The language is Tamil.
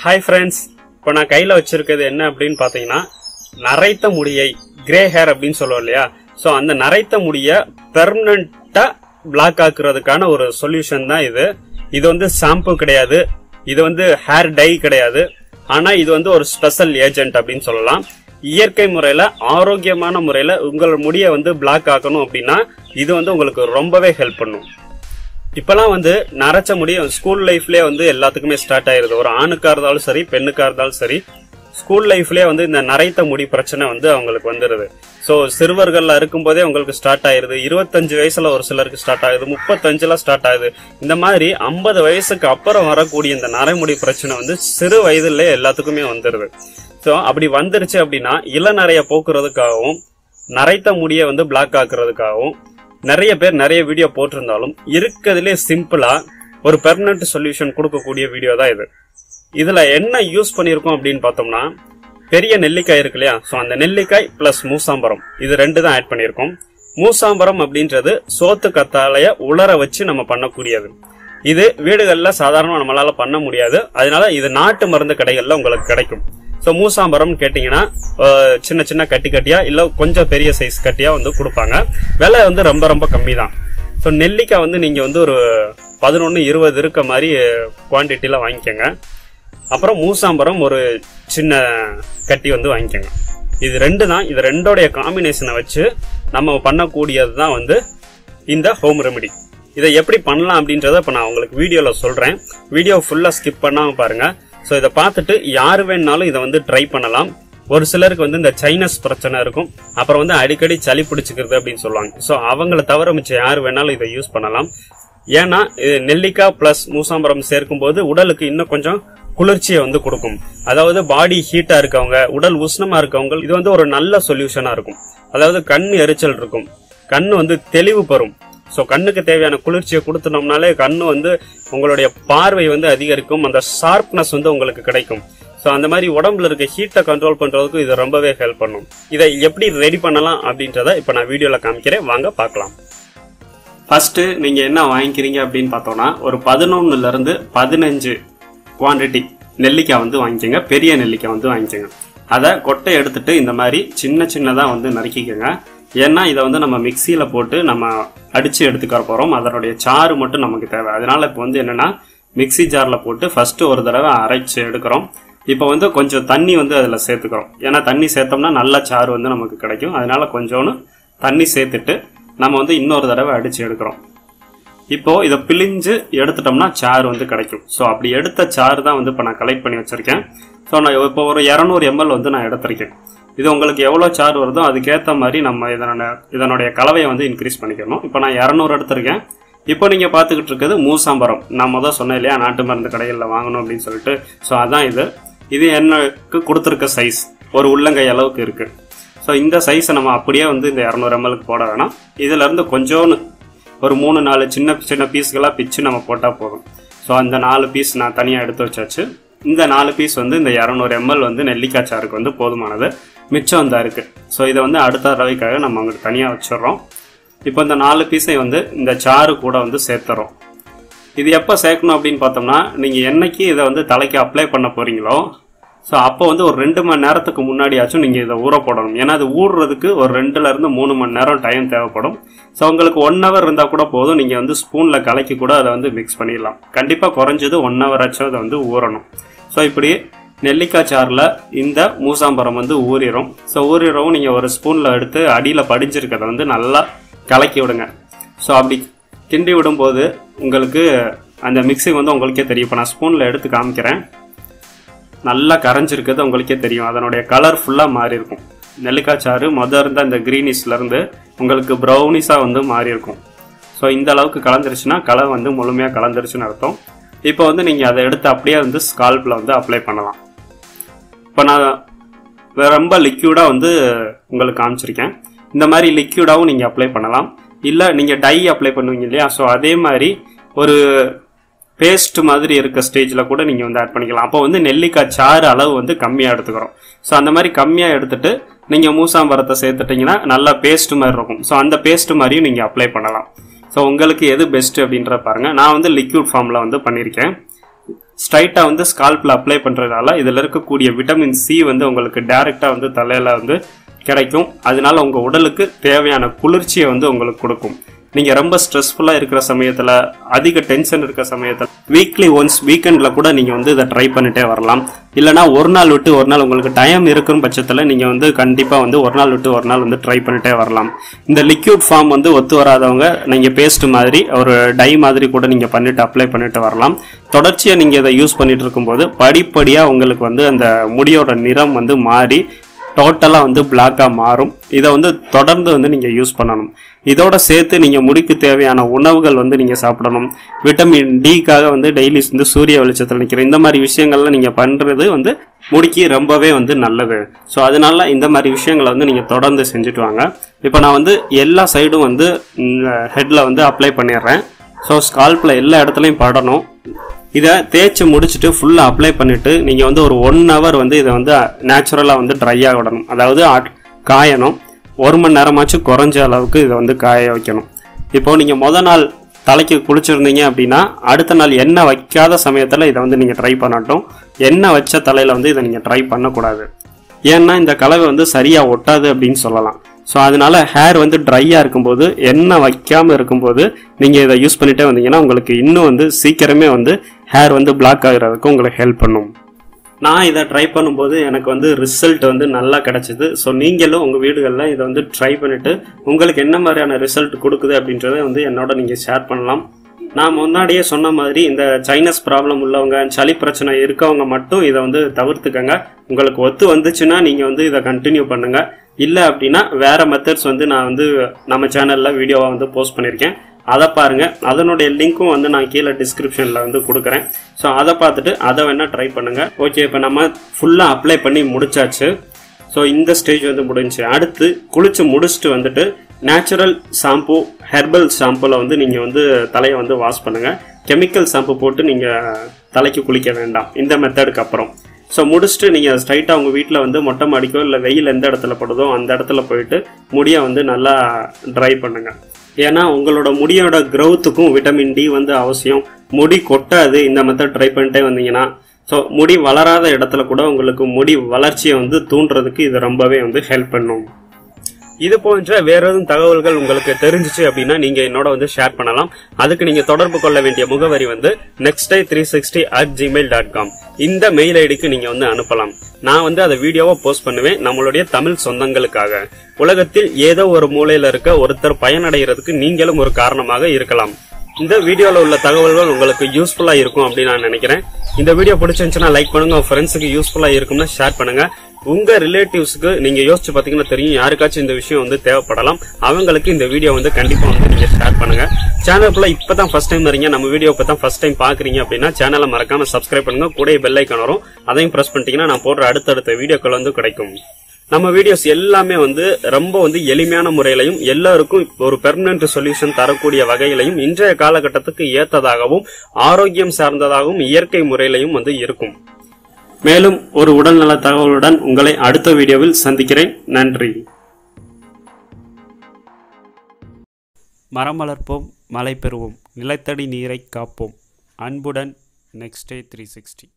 ஹாய் ஃப்ரெண்ட்ஸ் இப்போ நான் கையில் வச்சிருக்கிறது என்ன அப்படின்னு பார்த்தீங்கன்னா நரைத்த முடியை கிரே ஹேர் அப்படின்னு சொல்லுவோம் இல்லையா ஸோ அந்த நரைத்த முடியை பெர்மனண்டா பிளாக் ஆக்குறதுக்கான ஒரு சொல்யூஷன் தான் இது இது வந்து ஷாம்பு கிடையாது இது வந்து ஹேர் டை கிடையாது ஆனா இது வந்து ஒரு ஸ்பெஷல் ஏஜென்ட் அப்படின்னு சொல்லலாம் இயற்கை முறையில ஆரோக்கியமான முறையில உங்கள் முடியை வந்து பிளாக் ஆக்கணும் அப்படின்னா இது வந்து உங்களுக்கு ரொம்பவே ஹெல்ப் பண்ணும் இப்பெல்லாம் வந்து நரைச்ச முடி ஸ்கூல் லைஃப்லயே வந்து எல்லாத்துக்குமே ஸ்டார்ட் ஆயிருது ஒரு ஆணுக்கா இருந்தாலும் சரி பெண்ணுக்கா இருந்தாலும் சரி ஸ்கூல் லைஃப்லயே வந்து இந்த நரைத்த முடி பிரச்சனை வந்து அவங்களுக்கு வந்துருது ஸோ சிறுவர்கள்ல இருக்கும்போதே உங்களுக்கு ஸ்டார்ட் ஆயிருது இருபத்தஞ்சு வயசுல ஒரு சிலருக்கு ஸ்டார்ட் ஆகுது முப்பத்தஞ்சுல ஸ்டார்ட் ஆகுது இந்த மாதிரி ஐம்பது வயசுக்கு அப்புறம் வரக்கூடிய இந்த நரைமுடி பிரச்சனை வந்து சிறு வயதுல எல்லாத்துக்குமே வந்துருது ஸோ அப்படி வந்துருச்சு அப்படின்னா இளநரைய போக்குறதுக்காகவும் நரைத்த முடியை வந்து பிளாக் ஆக்குறதுக்காகவும் நிறைய பேர் நிறைய வீடியோ போட்டிருந்தாலும் இருக்கிறதுலே சிம்பிளா ஒரு பெர்மனன்ட் சொல்யூஷன் கொடுக்கக்கூடிய வீடியோ தான் இது இதுல என்ன யூஸ் பண்ணிருக்கோம் அப்படின்னு பார்த்தோம்னா பெரிய நெல்லிக்காய் இருக்கு இல்லையா ஸோ அந்த நெல்லிக்காய் பிளஸ் மூசாம்பரம் இது ரெண்டு தான் ஆட் பண்ணியிருக்கோம் மூசாம்பரம் அப்படின்றது சோத்து கத்தாழைய உலர வச்சு நம்ம பண்ணக்கூடியது இது வீடுகள்ல சாதாரண நம்மளால பண்ண முடியாது அதனால இது நாட்டு மருந்து கடைகள்ல உங்களுக்கு கிடைக்கும் ஸோ மூசாம்பரம் கேட்டீங்கன்னா அஹ், சின்ன சின்ன கட்டி கட்டியா இல்ல கொஞ்சம் பெரிய சைஸ் கட்டியா வந்து கொடுப்பாங்க விலை வந்து ரொம்ப ரொம்ப கம்மி தான் ஸோ நெல்லிக்காய் வந்து நீங்க வந்து ஒரு பதினொன்று இருபது இருக்க மாதிரி குவான்டிட்டியில வாங்கிக்கோங்க அப்புறம் மூசாம்பரம் ஒரு சின்ன கட்டி வந்து வாங்கிக்கோங்க இது ரெண்டு தான் இது ரெண்டோடைய காம்பினேஷனை வச்சு நம்ம பண்ணக்கூடியது தான் வந்து இந்த ஹோம் ரெமெடி இதை எப்படி பண்ணலாம் அப்படின்றத இப்போ நான் உங்களுக்கு வீடியோவில் சொல்கிறேன் வீடியோ ஃபுல்லாக ஸ்கிப் பண்ணாமல் பாருங்க ஸோ இதை பார்த்துட்டு யார் வேணாலும் இதை வந்து ட்ரை பண்ணலாம் ஒரு சிலருக்கு வந்து இந்த சைனஸ் பிரச்சனை இருக்கும் அப்புறம் வந்து அடிக்கடி சளி பிடிச்சிக்கிறது அப்படின்னு சொல்லுவாங்க ஸோ அவங்கள தவிர மிச்சம் யார் வேணாலும் இதை யூஸ் பண்ணலாம் ஏன்னா இது நெல்லிக்காய் பிளஸ் மூசாம்பரம் சேர்க்கும் போது உடலுக்கு இன்னும் கொஞ்சம் குளிர்ச்சியை வந்து கொடுக்கும் அதாவது பாடி ஹீட்டா இருக்கவங்க உடல் உஷ்ணமா இருக்கவங்க இது வந்து ஒரு நல்ல சொல்யூஷனா இருக்கும் அதாவது கண் எரிச்சல் இருக்கும் கண் வந்து தெளிவு பெறும் ஸோ கண்ணுக்கு தேவையான குளிர்ச்சியை கொடுத்துனோம்னாலே கண்ணு வந்து உங்களுடைய பார்வை வந்து அதிகரிக்கும் அந்த ஷார்ப்னஸ் வந்து உங்களுக்கு கிடைக்கும் ஸோ அந்த மாதிரி உடம்புல இருக்க ஹீட்டை கண்ட்ரோல் பண்றதுக்கு இது ரொம்பவே ஹெல்ப் பண்ணும் இதை எப்படி ரெடி பண்ணலாம் அப்படின்றத இப்போ நான் வீடியோல காமிக்கிறேன் வாங்க பார்க்கலாம் ஃபர்ஸ்ட் நீங்க என்ன வாங்கிக்கிறீங்க அப்படின்னு பார்த்தோம்னா ஒரு பதினொன்னுல இருந்து பதினஞ்சு குவாண்டிட்டி நெல்லிக்காய் வந்து வாங்கிக்கோங்க பெரிய நெல்லிக்காய் வந்து வாங்கிக்கோங்க அதை கொட்டை எடுத்துட்டு இந்த மாதிரி சின்ன சின்னதாக வந்து நறுக்கிக்கோங்க ஏன்னா இதை வந்து நம்ம மிக்சியில் போட்டு நம்ம அடித்து எடுத்துக்க போகிறோம் அதனுடைய சாறு மட்டும் நமக்கு தேவை அதனால இப்போ வந்து என்னென்னா மிக்ஸி ஜாரில் போட்டு ஃபஸ்ட்டு ஒரு தடவை அரைச்சி எடுக்கிறோம் இப்போ வந்து கொஞ்சம் தண்ணி வந்து அதில் சேர்த்துக்கிறோம் ஏன்னா தண்ணி சேர்த்தோம்னா நல்ல சாறு வந்து நமக்கு கிடைக்கும் அதனால கொஞ்சோன்னு தண்ணி சேர்த்துட்டு நம்ம வந்து இன்னொரு தடவை அடித்து எடுக்கிறோம் இப்போ இதை பிழிஞ்சு எடுத்துட்டோம்னா சாறு வந்து கிடைக்கும் ஸோ அப்படி எடுத்த சாறு தான் வந்து இப்போ நான் கலெக்ட் பண்ணி வச்சிருக்கேன் ஸோ நான் இப்போ ஒரு இரநூறு எம்எல் வந்து நான் எடுத்திருக்கேன் இது உங்களுக்கு எவ்வளோ சாறு வருதோ அதுக்கேற்ற மாதிரி நம்ம இதனோட இதனுடைய கலவையை வந்து இன்க்ரீஸ் பண்ணிக்கணும் இப்போ நான் இரநூறு எடுத்திருக்கேன் இப்போ நீங்கள் பார்த்துக்கிட்டு இருக்கிறது மூசாம்பரம் நான் முதல் சொன்னேன் இல்லையா நாட்டு மருந்து கடைகளில் வாங்கணும் அப்படின்னு சொல்லிட்டு ஸோ அதான் இது இது எனக்கு கொடுத்துருக்க சைஸ் ஒரு உள்ளங்கை அளவுக்கு இருக்குது ஸோ இந்த சைஸை நம்ம அப்படியே வந்து இந்த இரநூறு எம்எல்க்கு போட வேணாம் இதுலேருந்து கொஞ்சோன்னு ஒரு மூணு நாலு சின்ன சின்ன பீஸ்களாக பிச்சு நம்ம போட்டால் போதும் ஸோ அந்த நாலு பீஸ் நான் தனியாக எடுத்து வச்சாச்சு இந்த நாலு பீஸ் வந்து இந்த இரநூறு எம்எல் வந்து நெல்லிக்காய் சாருக்கு வந்து போதுமானது மிச்சம் வந்தா இருக்கு ஸோ இதை வந்து அடுத்த தடவைக்காக நம்ம அங்கிட்டு தனியாக வச்சிடுறோம் இப்போ இந்த நாலு பீஸை வந்து இந்த சாறு கூட வந்து சேர்த்துறோம் இது எப்போ சேர்க்கணும் அப்படின்னு பார்த்தோம்னா நீங்கள் என்னைக்கு இதை வந்து தலைக்கு அப்ளை பண்ண போறீங்களோ ஸோ அப்போ வந்து ஒரு ரெண்டு மணி நேரத்துக்கு முன்னாடியாச்சும் நீங்கள் இதை ஊற போடணும் ஏன்னா அது ஊறுறதுக்கு ஒரு ரெண்டுல இருந்து மூணு மணி நேரம் டைம் தேவைப்படும் ஸோ உங்களுக்கு ஒன் ஹவர் இருந்தால் கூட போதும் நீங்கள் வந்து ஸ்பூனில் கலக்கி கூட அதை வந்து மிக்ஸ் பண்ணிடலாம் கண்டிப்பாக குறைஞ்சது ஒன் ஹவர் ஆச்சும் அதை வந்து ஊறணும் ஸோ இப்படி நெல்லிக்காய் சாறில் இந்த மூசாம்பரம் வந்து ஊறிடும் ஸோ ஊறிடவும் நீங்கள் ஒரு ஸ்பூனில் எடுத்து அடியில் படிஞ்சிருக்கிறத வந்து நல்லா கலக்கி விடுங்க ஸோ அப்படி கிண்டி விடும்போது உங்களுக்கு அந்த மிக்ஸி வந்து உங்களுக்கே தெரியும் இப்போ நான் ஸ்பூனில் எடுத்து காமிக்கிறேன் நல்லா கரைஞ்சிருக்கிறது உங்களுக்கே தெரியும் அதனுடைய கலர் ஃபுல்லாக மாறி இருக்கும் நெல்லிக்காய் சாறு மொதல் இருந்த அந்த க்ரீனிஷ்லேருந்து உங்களுக்கு ப்ரௌனிஸாக வந்து மாறி இருக்கும் ஸோ இந்த அளவுக்கு கலந்துருச்சுன்னா கலர் வந்து முழுமையாக கலந்துருச்சுன்னு அர்த்தம் இப்போ வந்து நீங்கள் அதை எடுத்து அப்படியே வந்து ஸ்கால்பில் வந்து அப்ளை பண்ணலாம் இப்போ நான் வே- ரொம்ப லிக்யூடாக வந்து உங்களுக்கு காமிச்சிருக்கேன் இந்த மாதிரி லிக்யூடாகவும் நீங்கள் அப்ளை பண்ணலாம் இல்லை நீங்கள் டை அப்ளை பண்ணுவீங்க இல்லையா ஸோ அதே மாதிரி ஒரு பேஸ்ட் மாதிரி இருக்க ஸ்டேஜில் கூட நீங்கள் வந்து ஆட் பண்ணிக்கலாம் அப்போ வந்து நெல்லிக்காய் சாறு அளவு வந்து கம்மியாக எடுத்துக்கிறோம் ஸோ அந்த மாதிரி கம்மியாக எடுத்துட்டு நீங்கள் மூசாம்பரத்தை சேர்த்துட்டிங்கன்னா நல்லா பேஸ்ட் மாதிரி இருக்கும் ஸோ அந்த பேஸ்ட் மாதிரியும் நீங்கள் அப்ளை பண்ணலாம் ஸோ உங்களுக்கு எது பெஸ்ட் அப்படின்றத பாருங்கள் நான் வந்து லிக்யூட் ஃபார்மில் வந்து பண்ணியிருக்கேன் ஸ்ட்ரைட்டாக வந்து ஸ்கால்பில் அப்ளை பண்ணுறதுனால இதில் இருக்கக்கூடிய விட்டமின் சி வந்து உங்களுக்கு டைரெக்டாக வந்து தலையில் வந்து கிடைக்கும் அதனால உங்கள் உடலுக்கு தேவையான குளிர்ச்சியை வந்து உங்களுக்கு கொடுக்கும் நீங்கள் ரொம்ப ஸ்ட்ரெஸ்ஃபுல்லாக இருக்கிற சமயத்தில் அதிக டென்ஷன் இருக்கிற சமயத்தில் வீக்லி ஒன்ஸ் வீக்கெண்டில் கூட நீங்கள் வந்து இதை ட்ரை பண்ணிட்டே வரலாம் இல்லைனா ஒரு நாள் விட்டு ஒரு நாள் உங்களுக்கு டைம் இருக்கும் பட்சத்தில் நீங்கள் வந்து கண்டிப்பாக வந்து ஒரு நாள் விட்டு ஒரு நாள் வந்து ட்ரை பண்ணிட்டே வரலாம் இந்த லிக்யூட் ஃபார்ம் வந்து ஒத்து வராதவங்க நீங்கள் பேஸ்ட் மாதிரி ஒரு டை மாதிரி கூட நீங்கள் பண்ணிட்டு அப்ளை பண்ணிட்டு வரலாம் தொடர்ச்சியாக நீங்கள் இதை யூஸ் பண்ணிட்டு இருக்கும்போது படிப்படியாக உங்களுக்கு வந்து அந்த முடியோட நிறம் வந்து மாறி டோட்டலாக வந்து பிளாக்காக மாறும் இதை வந்து தொடர்ந்து வந்து நீங்கள் யூஸ் பண்ணணும் இதோட சேர்த்து நீங்கள் முடிக்கு தேவையான உணவுகள் வந்து நீங்கள் சாப்பிடணும் விட்டமின் டிக்காக வந்து டெய்லி வந்து சூரிய வெளிச்சத்தில் நிற்கிற இந்த மாதிரி விஷயங்கள்லாம் நீங்கள் பண்ணுறது வந்து முடிக்கு ரொம்பவே வந்து நல்லது ஸோ அதனால இந்த மாதிரி விஷயங்களை வந்து நீங்கள் தொடர்ந்து செஞ்சுட்டு வாங்க இப்போ நான் வந்து எல்லா சைடும் வந்து ஹெட்டில் வந்து அப்ளை பண்ணிடுறேன் ஸோ ஸ்கால்பில் எல்லா இடத்துலையும் படணும் இதை தேய்ச்சி முடிச்சுட்டு ஃபுல்லாக அப்ளை பண்ணிவிட்டு நீங்கள் வந்து ஒரு ஒன் ஹவர் வந்து இதை வந்து நேச்சுரலாக வந்து ட்ரை ஆக விடணும் அதாவது ஆட்- காயணும் ஒரு மணி நேரமாச்சும் குறைஞ்ச அளவுக்கு இதை வந்து காய வைக்கணும் இப்போ நீங்கள் முத நாள் தலைக்கு குளிச்சிருந்தீங்க அப்படின்னா அடுத்த நாள் எண்ணெய் வைக்காத சமயத்தில் இதை வந்து நீங்கள் ட்ரை பண்ணட்டும் எண்ணெய் வச்ச தலையில் வந்து இதை நீங்கள் ட்ரை பண்ணக்கூடாது ஏன்னா இந்த கலவை வந்து சரியாக ஒட்டாது அப்படின்னு சொல்லலாம் ஸோ அதனால ஹேர் வந்து ட்ரையாக இருக்கும்போது எண்ணெய் வைக்காமல் இருக்கும்போது நீங்கள் இதை யூஸ் பண்ணிட்டே வந்தீங்கன்னா உங்களுக்கு இன்னும் வந்து சீக்கிரமே வந்து ஹேர் வந்து பிளாக் ஆகுறதுக்கு உங்களுக்கு ஹெல்ப் பண்ணும் நான் இதை ட்ரை பண்ணும்போது எனக்கு வந்து ரிசல்ட் வந்து நல்லா கிடைச்சிது ஸோ நீங்களும் உங்கள் வீடுகளில் இதை வந்து ட்ரை பண்ணிவிட்டு உங்களுக்கு என்ன மாதிரியான ரிசல்ட் கொடுக்குது அப்படின்றத வந்து என்னோட நீங்கள் ஷேர் பண்ணலாம் நான் முன்னாடியே சொன்ன மாதிரி இந்த சைனஸ் ப்ராப்ளம் உள்ளவங்க சளி பிரச்சனை இருக்கவங்க மட்டும் இதை வந்து தவிர்த்துக்கங்க உங்களுக்கு ஒத்து வந்துச்சுன்னா நீங்கள் வந்து இதை கண்டினியூ பண்ணுங்க இல்லை அப்படின்னா வேற மெத்தட்ஸ் வந்து நான் வந்து நம்ம சேனலில் வீடியோவை வந்து போஸ்ட் பண்ணியிருக்கேன் அதை பாருங்க அதனுடைய லிங்க்கும் வந்து நான் கீழே டிஸ்கிரிப்ஷனில் வந்து கொடுக்குறேன் ஸோ அதை பார்த்துட்டு அதை வேணால் ட்ரை பண்ணுங்க ஓகே இப்போ நம்ம ஃபுல்லாக அப்ளை பண்ணி முடிச்சாச்சு ஸோ இந்த ஸ்டேஜ் வந்து முடிஞ்சுச்சு அடுத்து குளிச்சு முடிச்சுட்டு வந்துட்டு நேச்சுரல் ஷாம்பு ஹெர்பல் ஷாம்புல வந்து நீங்கள் வந்து தலையை வந்து வாஷ் பண்ணுங்கள் கெமிக்கல் ஷாம்பு போட்டு நீங்கள் தலைக்கு குளிக்க வேண்டாம் இந்த மெத்தடுக்கு அப்புறம் ஸோ முடிச்சுட்டு நீங்கள் ஸ்ட்ரைட்டாக உங்கள் வீட்டில் வந்து மொட்டை மாடிக்கோ இல்லை வெயில் எந்த இடத்துல படுதோ அந்த இடத்துல போயிட்டு முடியை வந்து நல்லா ட்ரை பண்ணுங்க ஏன்னா உங்களோட முடியோட க்ரௌத்துக்கும் விட்டமின் டி வந்து அவசியம் முடி கொட்டாது இந்த மெத்தட் ட்ரை பண்ணிட்டே வந்தீங்கன்னா ஸோ முடி வளராத இடத்துல கூட உங்களுக்கு முடி வளர்ச்சியை வந்து தூண்டுறதுக்கு இது ரொம்பவே வந்து ஹெல்ப் பண்ணும் இது போன்ற வேற எதுவும் தகவல்கள் உங்களுக்கு தெரிஞ்சிச்சு அப்படின்னா நீங்க என்னோட வந்து ஷேர் பண்ணலாம் அதுக்கு நீங்க தொடர்பு கொள்ள வேண்டிய முகவரி வந்து next day three sixty at Gmail dot com இந்த மெயில் ஐடிக்கு நீங்க வந்து அனுப்பலாம் நான் வந்து அதை வீடியோவா போஸ்ட் பண்ணுவேன் நம்மளுடைய தமிழ் சொந்தங்களுக்காக உலகத்தில் ஏதோ ஒரு மூலையில இருக்க ஒருத்தர் பயனடைகிறதுக்கு நீங்களும் ஒரு காரணமாக இருக்கலாம் இந்த வீடியோல உள்ள தகவல்கள் உங்களுக்கு யூஸ்ஃபுல்லா இருக்கும் அப்படின்னு நான் நினைக்கிறேன் இந்த வீடியோ பிடிச்சிருந்துச்சுன்னா லைக் பண்ணுங்க உங்க ஃப்ரெண்ட்ஸுக்கு யூஸ்ஃபுல்லா இருக்கும்னா ஷேர் பண்ணுங்க உங்க ரிலேட்டிவ்ஸ்க்கு நீங்க யோசிச்சு பாத்தீங்கன்னா தெரியும் யாருக்காச்சும் இந்த விஷயம் வந்து தேவைப்படலாம் அவங்களுக்கு இந்த வீடியோ வந்து கண்டிப்பா வந்து நீங்க ஷேர் பண்ணுங்க சேனலுக்குள்ள இப்பதான் ஃபர்ஸ்ட் டைம் வரீங்க நம்ம வீடியோ இப்பதான் ஃபர்ஸ்ட் டைம் பாக்குறீங்க அப்படின்னா சேனலை மறக்காம சப்ஸ்கிரைப் பண்ணுங்க கூட பெல் ஐக்கான் வரும் அதையும் பிரஸ் பண்ணிட்டீங்கன்னா நான் போடுற அடுத்தடுத்த வீடியோக்கள் வந்து கிடைக்கும் நம்ம வீடியோஸ் எல்லாமே வந்து ரொம்ப வந்து எளிமையான முறையிலையும் எல்லாருக்கும் ஒரு பெர்மனன்ட் சொல்யூஷன் தரக்கூடிய வகையிலையும் இன்றைய காலகட்டத்துக்கு ஏத்ததாகவும் ஆரோக்கியம் சார்ந்ததாகவும் இயற்கை முறையிலையும் வந்து இருக்கும் மேலும் ஒரு உடல்நல தகவலுடன் உங்களை அடுத்த வீடியோவில் சந்திக்கிறேன் நன்றி மரம் வளர்ப்போம் மழை பெறுவோம் நிலத்தடி நீரை காப்போம் அன்புடன் நெக்ஸ்ட் டே த்ரீ சிக்ஸ்டி